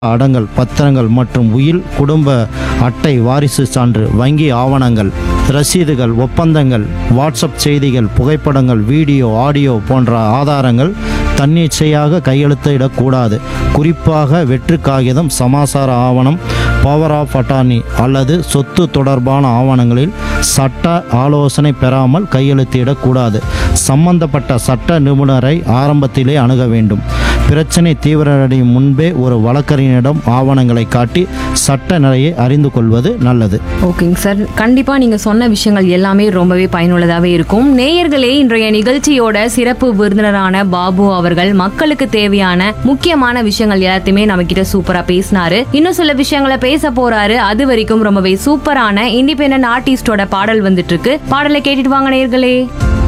அடங்கல் பத்திரங்கள் மற்றும் உயில் குடும்ப அட்டை வாரிசு சான்று வங்கி ஆவணங்கள் ரசீதுகள் ஒப்பந்தங்கள் வாட்ஸ்அப் செய்திகள் புகைப்படங்கள் வீடியோ ஆடியோ போன்ற ஆதாரங்கள் தன்னிச்சையாக கையெழுத்திடக்கூடாது குறிப்பாக வெற்று காகிதம் சமாசார ஆவணம் பவர் ஆஃப் அட்டார்னி அல்லது சொத்து தொடர்பான ஆவணங்களில் சட்ட ஆலோசனை பெறாமல் கையெழுத்திடக்கூடாது சம்பந்தப்பட்ட சட்ட நிபுணரை ஆரம்பத்திலே அணுக வேண்டும் பிரச்சனை தீவிரமடையும் முன்பே ஒரு வழக்கறிஞரிடம் ஆவணங்களை காட்டி சட்ட நிலையை அறிந்து கொள்வது நல்லது ஓகேங்க சார் கண்டிப்பா நீங்க சொன்ன விஷயங்கள் எல்லாமே ரொம்பவே பயனுள்ளதாவே இருக்கும் நேயர்களே இன்றைய நிகழ்ச்சியோட சிறப்பு விருந்தினரான பாபு அவர்கள் மக்களுக்கு தேவையான முக்கியமான விஷயங்கள் எல்லாத்தையுமே நம்ம கிட்ட சூப்பரா பேசினாரு இன்னும் சில விஷயங்களை பேச போறாரு அது வரைக்கும் ரொம்பவே சூப்பரான இண்டிபெண்டன்ட் ஆர்டிஸ்டோட பாடல் வந்துட்டு இருக்கு பாடலை கேட்டுட்டு வாங்க நேயர்களே